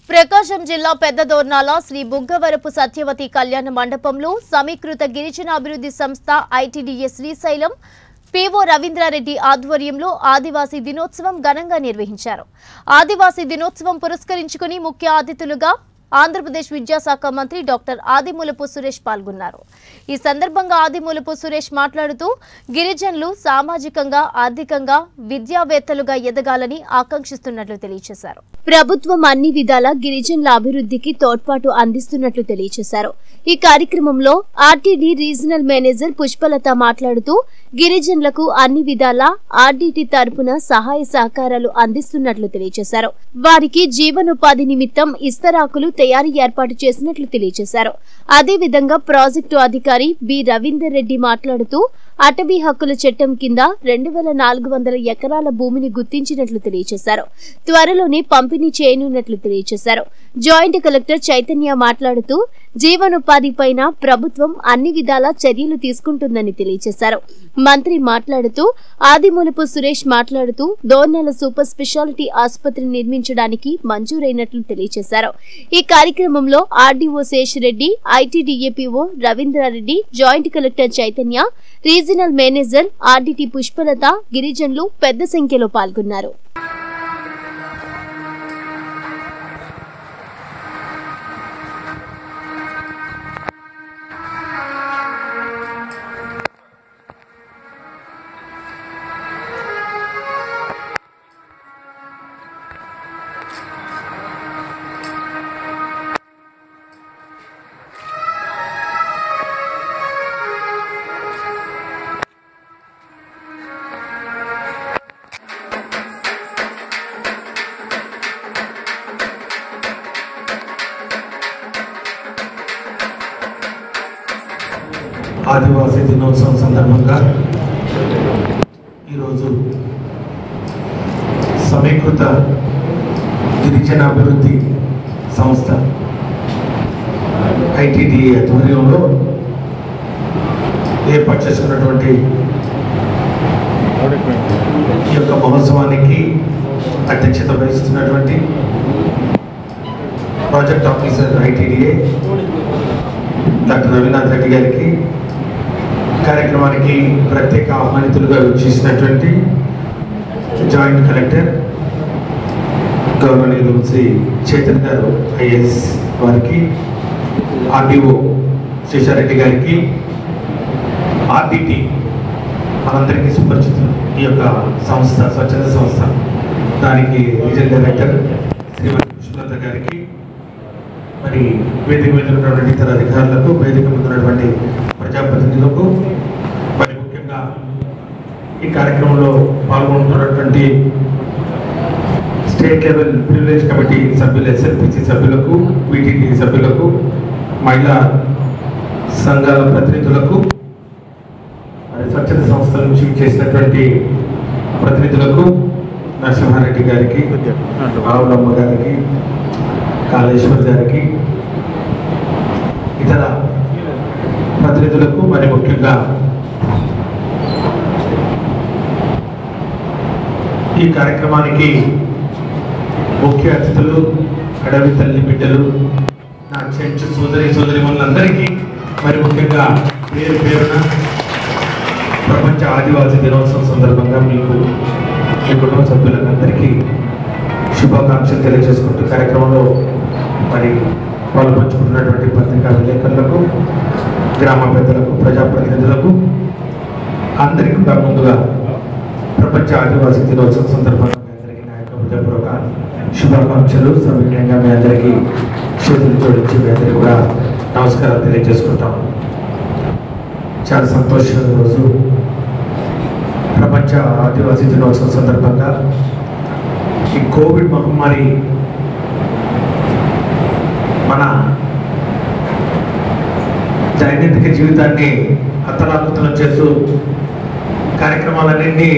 ప్రకాశం జిల్లా పెద్దదోర్నాల శ్రీ బుగ్గవరపు సత్యవతి కళ్యాణ మండపంలో సమీకృత గిరిజన అభివృద్ధి సంస్థ ఐటీడీఏ శ్రీశైలం పిఓ రవీంద్రారెడ్డి ఆధ్వర్యంలో ఆదివాసీ దినోత్సవం ఘనంగా నిర్వహించారు ఆదివాసీ దినోత్సవం పురస్కరించుకుని ముఖ్య అతిథులుగా ఆంధ్రప్రదేశ్ విద్యాశాఖ మంత్రి డాక్టర్ ఆదిమూలపు సురేష్ పాల్గొన్నారు ఈ సందర్భంగా ఆదిమూలపు సురేష్ మాట్లాడుతూ గిరిజనులు సామాజికంగా ఆర్థికంగా విద్యావేత్తలుగా ఎదగాలని ఆకాంక్షిస్తున్నట్లు తెలియజేశారు ప్రభుత్వం అన్ని విధాల గిరిజనుల అభివృద్ధికి తోడ్పాటు అందిస్తున్నట్లు తెలియజేశారు ఈ కార్యక్రమంలో ఆర్టీడీ రీజనల్ మేనేజర్ పుష్పలత మాట్లాడుతూ గిరిజనులకు అన్ని విధాల ఆర్డీటీ తరపున సహాయ సహకారాలు అందిస్తున్నట్లు తెలియజేశారు వారికి జీవనోపాధి నిమిత్తం ఇస్తరాకులు తయారీ ఏర్పాటు చేసినట్లు తెలియజేశారు అదేవిధంగా ప్రాజెక్టు అధికారి బి రవీందర్ రెడ్డి మాట్లాడుతూ అటవీ హక్కుల చట్టం కింద రెండు వేల నాలుగు వందల ఎకరాల భూమిని గుర్తించినట్లు తెలియజేశారు త్వరలోనే పంపిణీ చేయనున్నట్లు తెలియజేశారు జాయింట్ కలెక్టర్ చైతన్య మాట్లాడుతూ జీవనోపాధి పైన ప్రభుత్వం అన్ని విధాల చర్యలు తీసుకుంటుందని తెలియజేశారు మంత్రి మాట్లాడుతూ ఆదిమూలపు సురేష్ మాట్లాడుతూ దోర్నల సూపర్ స్పెషాలిటీ ఆసుపత్రి నిర్మించడానికి మంజూరైనట్లు తెలియజేశారు ఈ కార్యక్రమంలో RDO Seshareddy ITDA PO Ravindrareddy joint collector Chaitanya regional manager RDT Pushpalatha గిరిజనులు పెద్ద సంఖ్యలో పాల్గొన్నారు ఆదివాసీ దినోత్సవం సందర్భంగా ఈరోజు సమీకృత గిరిజన అభివృద్ధి సంస్థ ఐటీడీ ఆధ్వర్యంలో ఏర్పాటు చేసుకున్నటువంటి ఈ యొక్క మహోత్సవానికి అధ్యక్షత వహిస్తున్నటువంటి project officer ITDA doctor Ravinath Reddy గారికి కార్యక్రమానికి ప్రత్యేక ఆహ్వానితులుగా చేసినటువంటి జాయింట్ కలెక్టర్ గౌరవనీయులు శ్రీ చేతన్ గారు ఐఏఎస్ వారికి ఆర్డీఓ శేషారెడ్డి గారికి ఆర్డిటి మనందరికీ సుపరిచితులు ఈ యొక్క సంస్థ స్వచ్ఛంద సంస్థ దానికి రీజనల్ డైరెక్టర్ శ్రీమతి పుష్పలత గారికి మరి వేదిక మీద ఉన్నటువంటి ఇతర అధికారులకు వేదిక మీద ఉన్నటువంటి ప్రజాప్రతినిధులకు మరి ముఖ్యంగా ఈ కార్యక్రమంలో పాల్గొంటున్నటువంటి స్టేట్ లెవెల్ ప్రివిలేజ్ కమిటీ సభ్యులు ఎస్ఎల్పిసి సభ్యులకు వీటీటీ సభ్యులకు మహిళా సంఘాల ప్రతినిధులకు మరి స్వచ్ఛంద సంస్థల నుంచి చేసినటువంటి ప్రతినిధులకు నరసింహారెడ్డి గారికి రావులమ్మ గారికి కాళేశ్వర్ గారికి ఇతర ప్రతినిధులకు మరి ముఖ్యంగా ఈ కార్యక్రమానికి ముఖ్య అతిథులు అడవి తల్లి బిడ్డలు నా చెంచు సోదరి సోదరి అందరికీ మరి ముఖ్యంగా పేరు పేరున ప్రపంచ ఆదివాసీ దినోత్సవం సందర్భంగా మీకు మీ కుటుంబ సభ్యులకు అందరికీ శుభాకాంక్షలు తెలియజేసుకుంటూ కార్యక్రమంలో మరి పాలు పంచుకుంటున్నటువంటి పత్రికా విలేకరులకు గ్రామ పెద్దలకు ప్రజాప్రతినిధులకు అందరికీ కూడా ముందుగా ప్రపంచ ఆదివాసీ దినోత్సవం సందర్భంగా మీ అందరికీ నా యొక్క హృదయపూర్వక శుభాకాంక్షలు సవినయంగా మీ అందరికీ చేతులు జోడించి మీ అందరికీ కూడా నమస్కారాలు తెలియజేసుకుంటాం చాలా సంతోషమైన రోజు ప్రపంచ ఆదివాసీ దినోత్సవం సందర్భంగా ఈ కోవిడ్ మహమ్మారి మన దైనందిక జీవితాన్ని అత్తలాకుతలం చేస్తూ కార్యక్రమాలన్నింటినీ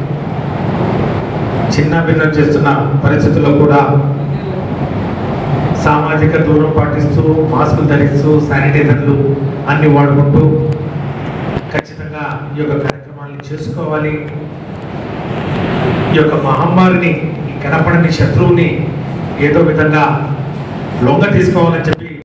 చిన్న భిన్నం చేస్తున్న పరిస్థితుల్లో కూడా సామాజిక దూరం పాటిస్తూ మాస్కులు ధరిస్తూ శానిటైజర్లు అన్ని వాడుకుంటూ ఖచ్చితంగా ఈ యొక్క కార్యక్రమాలను చేసుకోవాలి ఈ యొక్క మహమ్మారిని ఈ కనపడని శత్రువుని ఏదో విధంగా లొంగ తీసుకోవాలని చెప్పి